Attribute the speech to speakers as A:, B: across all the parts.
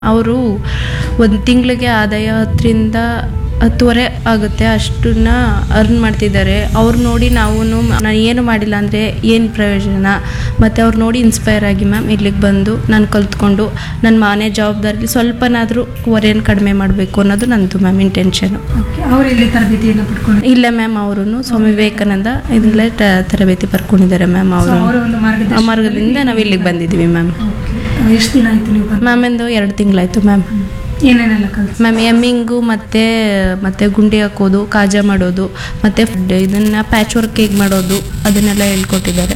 A: ಅವರು ಒಂದು ತಿಂಗಳಿಗೆ ಆದಾಯ ಹತ್ತರಿಂದ ಹತ್ತುವರೆ ಆಗುತ್ತೆ ಅಷ್ಟನ್ನ ಅರ್ನ್ ಮಾಡ್ತಿದ್ದಾರೆ ಅವ್ರು ನೋಡಿ ನಾವು ನಾನು ಏನು ಮಾಡಿಲ್ಲ ಅಂದರೆ ಏನು ಪ್ರಯೋಜನ ಮತ್ತು ಅವ್ರು ನೋಡಿ ಇನ್ಸ್ಪೈರ್ ಆಗಿ ಮ್ಯಾಮ್ ಇಲ್ಲಿಗೆ ಬಂದು ನಾನು ಕಲ್ತ್ಕೊಂಡು ನನ್ನ ಮನೆ ಜವಾಬ್ದಾರಿ ಸ್ವಲ್ಪನಾದರೂ ಹೊರೆಯನ್ನು ಕಡಿಮೆ ಮಾಡಬೇಕು ಅನ್ನೋದು ನಂದು ಮ್ಯಾಮ್ ಇಂಟೆನ್ಷನು
B: ಓಕೆ ಅವ್ರು ಇಲ್ಲಿ ತರಬೇತಿಯನ್ನು ಪಡ್ಕೊಂಡು
A: ಇಲ್ಲ ಮ್ಯಾಮ್ ಅವರು ಸ್ವಾಮಿ ವಿವೇಕಾನಂದ ಇದರಲ್ಲೇ ಟ- ತರಬೇತಿ ಪಡ್ಕೊಂಡಿದ್ದಾರೆ ಮ್ಯಾಮ್
B: ಸೊ
A: ಅವರು
B: ಅವರ ಒಂದು
A: ಆ
B: ಮಾರ್ಗದರ್ಶನ
A: ಮಾರ್ಗದಿಂದ ನಾವು ಇಲ್ಲಿಗೆ ಬಂದಿದ್ದೀವಿ ಮ್ಯಾಮ್
B: ಓಕೆ ಎಷ್ಟು ದಿನ ಆಯ್ತು ನೀವು ಬಂದು
A: ಮ್ಯಾಮ್ ಎಂದು ಎರಡು ತಿಂಗಳಾಯಿತು ಮ್ಯಾಮ್
B: ಏನೇನೆಲ್ಲ ಕಲ್ತು
A: ಮ್ಯಾಮ್ ಎಮ್ಮಿಂಗು ಮತ್ತು ಮತ್ತು ಗುಂಡಿ ಹಾಕೋದು ಕಾಜಾ ಮಾಡೋದು ಮತ್ತು ಇದನ್ನು ಪ್ಯಾಚ್ ವರ್ಕ್ ಹೇಗೆ ಮಾಡೋದು ಅದನ್ನೆಲ್ಲ ಹೇಳ್ಕೊಟ್ಟಿದ್ದಾರೆ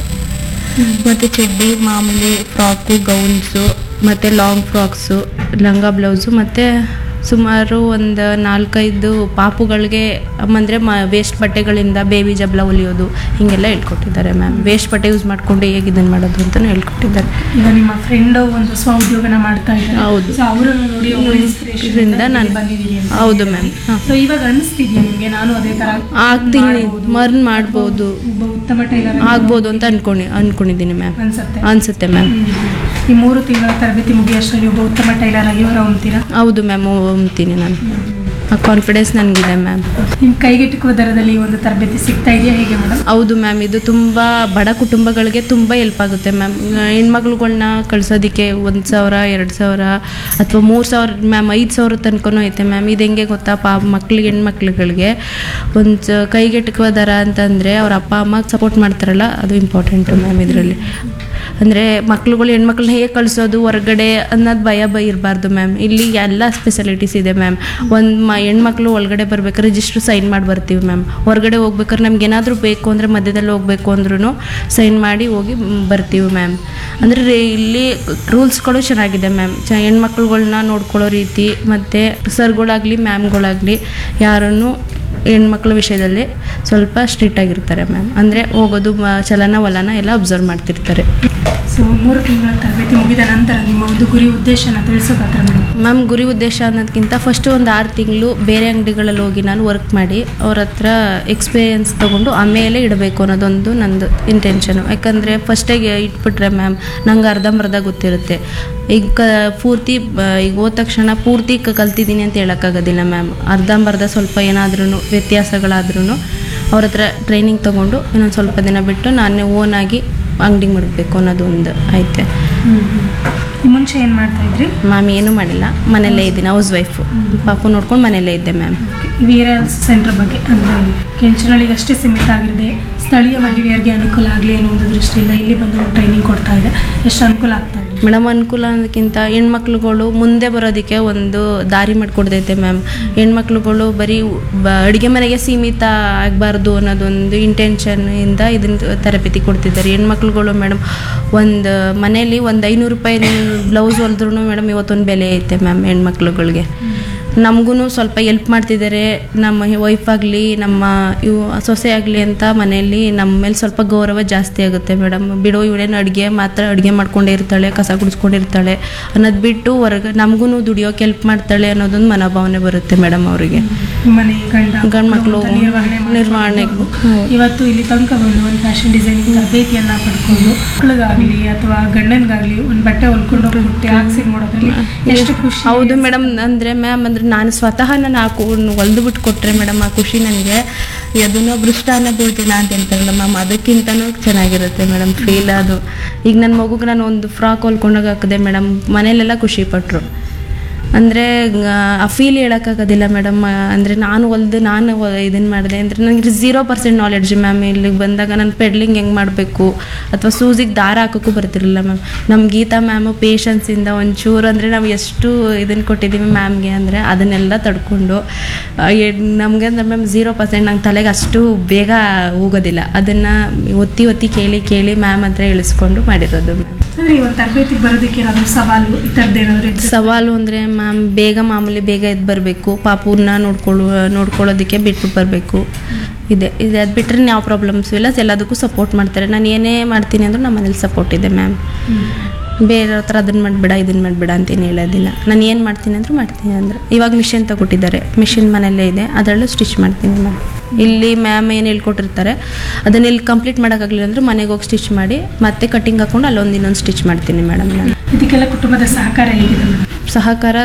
A: ಮತ್ತು ಚಡ್ಡಿ ಮಾಮೂಲಿ ಫ್ರಾಕು ಗೌನ್ಸು ಮತ್ತು ಲಾಂಗ್ ಫ್ರಾಕ್ಸು ಲಂಗ ಬ್ಲೌಸು ಮತ್ತು ಸುಮಾರು ಒಂದು ನಾಲ್ಕೈದು ಪಾಪುಗಳಿಗೆ ಅಂದರೆ ಮ ವೇಸ್ಟ್ ಬಟ್ಟೆಗಳಿಂದ ಬೇಬಿ ಜಬ್ಲ ಹೊಲಿಯೋದು ಹೀಗೆಲ್ಲ ಹೇಳ್ಕೊಟ್ಟಿದ್ದಾರೆ ಮ್ಯಾಮ್ ವೇಸ್ಟ್ ಬಟ್ಟೆ ಯೂಸ್ ಮಾಡಿಕೊಂಡು ಹೇಗೆ ಇದನ್ನು ಮಾಡೋದು ಅಂತಲೂ ಹೇಳ್ಕೊಟ್ಟಿದ್ದಾರೆ
B: ಈಗ ನಿಮ್ಮ ಫ್ರೆಂಡ್ ಒಂದು ಸ್ವ ಉದ್ಯೋಗನ ಮಾಡ್ತಾ ಇದ್ದಾರೆ
A: ಹೌದು.
B: ಸೊ ಅವರನ್ನು ನೋಡಿ ಒಬ್ಬ inspiration
A: ಇದರಿಂದ
B: ಇಂದ
A: ನಾನು
B: ಬಂದಿದ್ದೀವಿ ಅಂತ
A: ಹೌದು
B: ಹೇಳಿದ್ರೆ.
A: ಮ್ಯಾಮ್ ಹಾಂ
B: ಸೊ ಇವಾಗ ಅನಿಸ್ತಿದ್ಯಾ ನಿಮಗೆ ನಾನು ಅದೇ ತರ
A: ಆಗ್ತೀನಿ
B: ಮಾಡ್ಬೋದು,
A: ಮರ್ನ್ ಮಾಡ್ಬೋದು
B: ಒಬ್ಬ ಉತ್ತಮ ಟೈಲರ್
A: ಆಗ್ಬೋದು ಅಂತ ಅನ್ಕೊಂಡು ಅನ್ಕೊಂಡಿದ್ದೀನಿ ಮ್ಯಾಮ್
B: ಅನ್ಸುತ್ತೆ
A: ಅನ್ಸುತ್ತೆ ಮ್ಯಾಮ್
B: ಹ್ಮ್. ಈ ಮೂರು ತಿಂಗಳ ತರಬೇತಿ ಮುಗಿಯೋಷ್ಟರಲ್ಲಿ ಒಬ್ಬ ಉತ್ತಮ ಟೈಲರ್ ಆಗಿ ಹೊರ ಹೊಮ್ತೀರಾ
A: ಹೌದು ಮ್ಯಾಮ್ ಹೊಮ್ತೀನಿ ನಾನು ಆ ಕಾನ್ಫಿಡೆನ್ಸ್ ನನಗಿದೆ ಮ್ಯಾಮ್
B: ನಿಮ್ ಕೈಗೆಟುಕುವ ದರದಲ್ಲಿ ಈ ಒಂದು ತರಬೇತಿ ಸಿಗ್ತಾ ಇದೆಯಾ ಹೇಗೆ ಮೇಡಮ್
A: ಹೌದು ಮ್ಯಾಮ್ ಇದು ತುಂಬ ಬಡ ಕುಟುಂಬಗಳಿಗೆ ತುಂಬ ಹೆಲ್ಪ್ ಆಗುತ್ತೆ ಮ್ಯಾಮ್ ಹೆಣ್ಮಕ್ಳುಗಳ್ನ ಕಳ್ಸೋದಕ್ಕೆ ಒಂದು ಸಾವಿರ ಎರಡು ಸಾವಿರ ಅಥವಾ ಮೂರು ಸಾವಿರ ಮ್ಯಾಮ್ ಐದು ಸಾವಿರ ತನಕನೂ ಐತೆ ಮ್ಯಾಮ್ ಇದು ಹೆಂಗೆ ಗೊತ್ತಾ ಪಾ ಮಕ್ಳಿಗೆ ಹೆಣ್ಮಕ್ಳುಗಳಿಗೆ ಒಂದು ಕೈಗೆಟುಕುವ ದರ ಅಂತಂದರೆ ಅವ್ರ ಅಪ್ಪ ಅಮ್ಮ ಸಪೋರ್ಟ್ ಮಾಡ್ತಾರಲ್ಲ ಅದು ಇಂಪಾರ್ಟೆಂಟು ಮ್ಯಾಮ್ ಇದರಲ್ಲಿ ಅಂದರೆ ಮಕ್ಳುಗಳು ಹೆಣ್ಮಕ್ಳನ್ನ ಹೇಗೆ ಕಳಿಸೋದು ಹೊರಗಡೆ ಅನ್ನೋದು ಭಯ ಭಯ ಇರಬಾರ್ದು ಮ್ಯಾಮ್ ಇಲ್ಲಿ ಎಲ್ಲ ಫೆಸಿಲಿಟೀಸ್ ಇದೆ ಮ್ಯಾಮ್ ಒಂದು ಮ ಹೆಣ್ಮಕ್ಳು ಒಳಗಡೆ ಬರ್ಬೇಕಾದ್ರೆ ರಿಜಿಸ್ಟ್ರ್ ಸೈನ್ ಮಾಡಿ ಬರ್ತೀವಿ ಮ್ಯಾಮ್ ಹೊರಗಡೆ ಹೋಗ್ಬೇಕಾದ್ರೆ ನಮ್ಗೆ ಏನಾದರೂ ಬೇಕು ಅಂದರೆ ಮಧ್ಯದಲ್ಲಿ ಹೋಗ್ಬೇಕು ಅಂದ್ರೂ ಸೈನ್ ಮಾಡಿ ಹೋಗಿ ಮ್, ಬರ್ತೀವಿ ಮ್ಯಾಮ್ ಅಂದರೆ ಇಲ್ಲಿ ರೂಲ್ಸ್ಗಳು ಚೆನ್ನಾಗಿದೆ ಮ್ಯಾಮ್ ಚ ಹೆಣ್ಮಕ್ಳುಗಳ್ನ ನೋಡ್ಕೊಳ್ಳೋ ರೀತಿ ಮತ್ತು ಸರ್ಗಳಾಗಲಿ ಮ್ಯಾಮ್ಗಳಾಗಲಿ ಯಾರನ್ನು ಹೆಣ್ಮಕ್ಳ ವಿಷಯದಲ್ಲಿ ಸ್ವಲ್ಪ ಸ್ಟ್ರಿಕ್ಟ್ ಆಗಿರ್ತಾರೆ ಮ್ಯಾಮ್ ಅಂದರೆ ಹೋಗೋದು ಮ- ಚಲನ ವಲನ ಎಲ್ಲ ಅಬ್ಸರ್ವ್ ಮಾಡ್ತಿರ್ತಾರೆ
B: ಸೊ ಮೂರು ತಿಂಗಳ ತರಬೇತಿ ಮುಗಿದ ನಂತರ ನಿಮ್ಮ ಒಂದು ಗುರಿ ಉದ್ದೇಶನ ತಿಳಿಸೋದಾದ್ರೆ ಮೇಡಮ್
A: ಮ್ಯಾಮ್ ಗುರಿ ಉದ್ದೇಶ ಅನ್ನೋದಕ್ಕಿಂತ ಫಸ್ಟ್ ಒಂದು ಆರು ತಿಂಗಳು ಬೇರೆ ಅಂಗಡಿಗಳಲ್ಲಿ ಹೋಗಿ ನಾನು ವರ್ಕ್ ಮಾಡಿ ಅವ್ರ ಹತ್ರ ಎಕ್ಸ್ಪೀರಿಯನ್ಸ್ ತೊಗೊಂಡು ಆಮೇಲೆ ಇಡಬೇಕು ಅನ್ನೋದೊಂದು ನಂದು ಇಂಟೆನ್ಷನು ಯಾಕಂದರೆ ಫಸ್ಟಿಗೆ ಇಟ್ಬಿಟ್ರೆ ಮ್ಯಾಮ್ ನಂಗೆ ಅರ್ಧಂಬರ್ಧ ಗೊತ್ತಿರುತ್ತೆ ಈಗ ಕ ಪೂರ್ತಿ ಬ- ಈಗ ಹೋದ ತಕ್ಷಣ ಪೂರ್ತಿ ಕ- ಕಲ್ತಿದ್ದೀನಿ ಅಂತ ಹೇಳೋಕ್ಕಾಗೋದಿಲ್ಲ ಮ್ಯಾಮ್ ಅರ್ಧಂಬರ್ಧ ಸ್ವಲ್ಪ ಏನಾದ್ರೂ ವ್ಯತ್ಯಾಸಗಳಾದ್ರೂ ಅವ್ರ ಹತ್ರ ಟ್ರೈನಿಂಗ್ ತೊಗೊಂಡು ಇನ್ನೊಂದು ಸ್ವಲ್ಪ ದಿನ ಬಿಟ್ಟು ನಾನೇ ಓನಾಗಿ ಅಂಗಡಿ ಮಾಡಬೇಕು ಅನ್ನೋದು ಒಂದು ಐತೆ
B: ಈ ಮುಂಚೆ ಏನು ಮಾಡ್ತಾ ಇದ್ರಿ
A: ಮ್ಯಾಮ್ ಏನೂ ಮಾಡಿಲ್ಲ ಮನೆಯಲ್ಲೇ ಇದ್ದೀನಿ ಹೌಸ್ ವೈಫು ಪಾಪು ನೋಡ್ಕೊಂಡು ಮನೆಯಲ್ಲೇ ಇದ್ದೆ ಮ್ಯಾಮ್
B: ವೀರ ಸೆಂಟರ್ ಬಗ್ಗೆ ಅಂದರೆ ಕೆಂಚನಹಳ್ಳಿಗೆ ಅಷ್ಟೇ ಸೀಮಿತ ಆಗಿರದೆ ಸ್ಥಳೀಯ ಮಹಿಳೆಯರಿಗೆ ಅನುಕೂಲ ಆಗಲಿ ಅನ್ನೋ ಒಂದು ದೃಷ್ಟಿಯಿಂದ ಇಲ್ಲಿ ಬಂದು ಟ್ರೈನಿಂಗ್ ಕೊಡ್ತಾ ಇದೆ ಎಷ್ಟು ಅನುಕೂಲ ಆಗ್ತಾ ಇದೆ
A: ಮೇಡಮ್ ಅನುಕೂಲ ಅನ್ನೋದಕ್ಕಿಂತ ಹೆಣ್ಮಕ್ಳುಗಳು ಮುಂದೆ ಬರೋದಕ್ಕೆ ಒಂದು ದಾರಿ ಮಾಡಿಕೊಡ್ತೈತೆ ಮ್ಯಾಮ್ ಹೆಣ್ಮಕ್ಳುಗಳು ಬರೀ ಬ ಅಡುಗೆ ಮನೆಗೆ ಸೀಮಿತ ಆಗಬಾರ್ದು ಅನ್ನೋದೊಂದು ಇಂಟೆನ್ಷನ್ ಇಂದ ಇದನ್ನ ತರಬೇತಿ ಕೊಡ್ತಿದ್ದಾರೆ ಹೆಣ್ಮಕ್ಳುಗಳು ಮೇಡಮ್ ಒಂದು ಮನೇಲಿ ಒಂದು ಐನೂರು ರೂಪಾಯಿ ಬ್ಲೌಸ್ ಹೊಲಿದ್ರೂ ಮೇಡಮ್ ಇವತ್ತೊಂದು ಬೆಲೆ ಐತೆ ಮ್ಯಾಮ್ ಹೆಣ್ಮಕ್ಳುಗಳಿಗೆ ನಮಗೂ ಸ್ವಲ್ಪ ಎಲ್ಪ್ ಮಾಡ್ತಿದ್ದಾರೆ ನಮ್ಮ ವೈಫ್ ಆಗಲಿ ನಮ್ಮ ಇವು ಸೊಸೆ ಆಗಲಿ ಅಂತ ಮನೆಯಲ್ಲಿ ನಮ್ಮ ಮೇಲೆ ಸ್ವಲ್ಪ ಗೌರವ ಜಾಸ್ತಿ ಆಗುತ್ತೆ ಮೇಡಮ್ ಬಿಡೋ ಇವಳೇನು ಅಡುಗೆ ಮಾತ್ರ ಅಡುಗೆ ಮಾಡ್ಕೊಂಡೇ ಇರ್ತಾಳೆ ಕಸ ಗುಡಿಸ್ಕೊಂಡಿರ್ತಾಳೆ ಅನ್ನೋದು ಬಿಟ್ಟು ಹೊರಗೆ ನಮಗೂ ದುಡಿಯೋಕೆ ಹೆಲ್ಪ್ ಮಾಡ್ತಾಳೆ ಅನ್ನೋದೊಂದು ಮನೋಭಾವನೆ ಬರುತ್ತೆ ಮೇಡಮ್ ಅವರಿಗೆ
B: ಮನೆ ಗಂಡ
A: ಗಂಡ್ ಮಕ್ಳು
B: ಅಂತ ನಿರ್ವಹಣೆ ಮಾಡ್ಕೊಂಡು
A: ನಿರ್ವಹಣೆಗೂ
B: ಇವತ್ತು ಇಲ್ಲಿ ತನಕ ಬಂದು ಒಂದು ಫ್ಯಾಷನ್ ಡಿಸೈನಿಂಗ್ ತರಬೇತಿಯನ್ನ ಪಡ್ಕೊಂಡು ಮಕ್ಕಳಿಗಾಗಲಿ ಅಥವಾ ಗಂಡನಿಗಾಗಲಿ ಒಂದು ಬಟ್ಟೆ ಹೊಲ್ಕೊಂಡು ಹೋಗ್ಬಿಟ್ಟು ಹಾಕ್ಸಿ ನೋಡೋದ್ರಲ್ಲಿ ಎಷ್ಟು ಖುಷಿ
A: ಹೌದು ಮೇಡಮ್ ಅಂದರೆ ಮ್ಯಾಮ್ ಅಂದರೆ ನಾನು ಸ್ವತಃ ನಾನು ಹಾಕೊಂಡು ಹೊಲ್ದು ಬಿಟ್ಟು ಕೊಟ್ಟರೆ ಮೇಡಮ್ ಆ ಖುಷಿ ನನಗೆ ಅದನ್ನು ಬೃಷ್ಟಾನ ಭೋಜನ ಅಂತ ಹೇಳ್ತಾರಲ್ಲ ಮ್ಯಾಮ್ ಅದಕ್ಕಿಂತನೂ ಚೆನ್ನಾಗಿರುತ್ತೆ ಮೇಡಮ್ ಫೀಲ್ ಅದು ಈಗ ನನ್ನ ಮಗುಗೆ ನಾನು ಒಂದು ಫ್ರಾಕ್ ಹೊಲ್ಕೊಂಡೋಗಿ ಹಾಕಿದೆ ಮೇಡಮ್ ಮನೇಲೆಲ್ಲ ಖುಷಿ ಪಟ್ಟರು ಅಂದರೆ ಆ ಫೀಲ್ ಹೇಳೋಕ್ಕಾಗೋದಿಲ್ಲ ಮೇಡಮ್ ಅಂದರೆ ನಾನು ಹೊಲ್ದು ನಾನು ಇದನ್ನು ಮಾಡಿದೆ ಅಂದರೆ ನನಗೆ ಝೀರೋ ಪರ್ಸೆಂಟ್ ನಾಲೆಡ್ಜ್ ಮ್ಯಾಮ್ ಇಲ್ಲಿಗೆ ಬಂದಾಗ ನಾನು ಪೆಡ್ಲಿಂಗ್ ಹೆಂಗೆ ಮಾಡಬೇಕು ಅಥವಾ ಸೂಜಿಗೆ ದಾರ ಹಾಕೋಕ್ಕೂ ಬರ್ತಿರಲಿಲ್ಲ ಮ್ಯಾಮ್ ನಮ್ಮ ಗೀತಾ ಮ್ಯಾಮು ಪೇಷನ್ಸಿಂದ ಒಂಚೂರು ಅಂದರೆ ನಾವು ಎಷ್ಟು ಇದನ್ನು ಕೊಟ್ಟಿದ್ದೀವಿ ಮ್ಯಾಮ್ಗೆ ಅಂದರೆ ಅದನ್ನೆಲ್ಲ ತಡ್ಕೊಂಡು ನಮಗೆ ಅಂದರೆ ಮ್ಯಾಮ್ ಝೀರೋ ಪರ್ಸೆಂಟ್ ನಂಗೆ ತಲೆಗೆ ಅಷ್ಟು ಬೇಗ ಹೋಗೋದಿಲ್ಲ ಅದನ್ನು ಒತ್ತಿ ಒತ್ತಿ ಕೇಳಿ ಕೇಳಿ ಮ್ಯಾಮ್ ಹತ್ರ ಇಳಿಸ್ಕೊಂಡು ಮಾಡಿರೋದು ಮ್ಯಾಮ್
B: ಅಂದ್ರೆ ಈ ಒಂದು ತರಬೇತಿಗೆ ಬರೋದಕ್ಕೆ ಏನಾದ್ರು ಸವಾಲು ಈ ಥರದ್ದು ಏನಾದ್ರು ಇದ್ರೆ
A: ಸವಾಲು ಅಂದರೆ ಮ್ಯಾಮ್ ಬೇಗ ಮಾಮೂಲಿ ಬೇಗ ಎದ್ದು ಬರಬೇಕು ಪಾಪುನ ನೋಡ್ಕೊಳ್ಳು ನೋಡ್ಕೊಳ್ಳೋದಕ್ಕೆ ಬಿಟ್ಬಿಟ್ಟು ಬರಬೇಕು ಇದೆ ಇದೆ ಅದು ಬಿಟ್ಟರೆ ಯಾವ ಪ್ರಾಬ್ಲಮ್ಸು ಇಲ್ಲ ಎಲ್ಲದಕ್ಕೂ ಸಪೋರ್ಟ್ ಮಾಡ್ತಾರೆ ನಾನು ಏನೇ ಮಾಡ್ತೀನಿ ಅಂದರೂ ನಮ್ಮ ಮನೇಲಿ ಸಪೋರ್ಟ್ ಇದೆ ಮ್ಯಾಮ್ ಬೇರೆಯವ್ರ ಹತ್ರ ಅದನ್ನು ಮಾಡಬೇಡ ಇದನ್ನು ಮಾಡಬೇಡ ಅಂತೇನು ಹೇಳೋದಿಲ್ಲ ನಾನು ಏನು ಮಾಡ್ತೀನಿ ಅಂದರೂ ಮಾಡ್ತೀನಿ ಅಂದ್ರೆ ಇವಾಗ ಮಿಷಿನ್ ತಗೊಟ್ಟಿದ್ದಾರೆ ಮಿಷಿನ್ ಮನೆಯಲ್ಲೇ ಇದೆ ಅದರಲ್ಲೂ ಸ್ಟಿಚ್ ಮಾಡ್ತೀನಿ ಮ್ಯಾಮ್ ಇಲ್ಲಿ ಮ್ಯಾಮ್ ಏನು ಹೇಳ್ಕೊಟ್ಟಿರ್ತಾರೆ ಅದನ್ನ ಇಲ್ಲಿ ಕಂಪ್ಲೀಟ್ ಮಾಡೋಕ್ಕಾಗಲಿಲ್ಲ ಅಂದ್ರೆ ಮನೆಗೆ ಹೋಗಿ ಸ್ಟಿಚ್ ಮಾಡಿ ಮತ್ತೆ ಕಟ್ಟಿಂಗ್ ಹಾಕೊಂಡು ಅಲ್ಲೊಂದು ಇನ್ನೊಂದು ಸ್ಟಿಚ್ ಮಾಡ್ತೀನಿ ಮೇಡಮ್ ನಾನು
B: ಇದಕ್ಕೆಲ್ಲ ಕುಟುಂಬದ ಸಹಕಾರ ಹೇಗಿದೆ ಮೇಡಮ್
A: ಸಹಕಾರ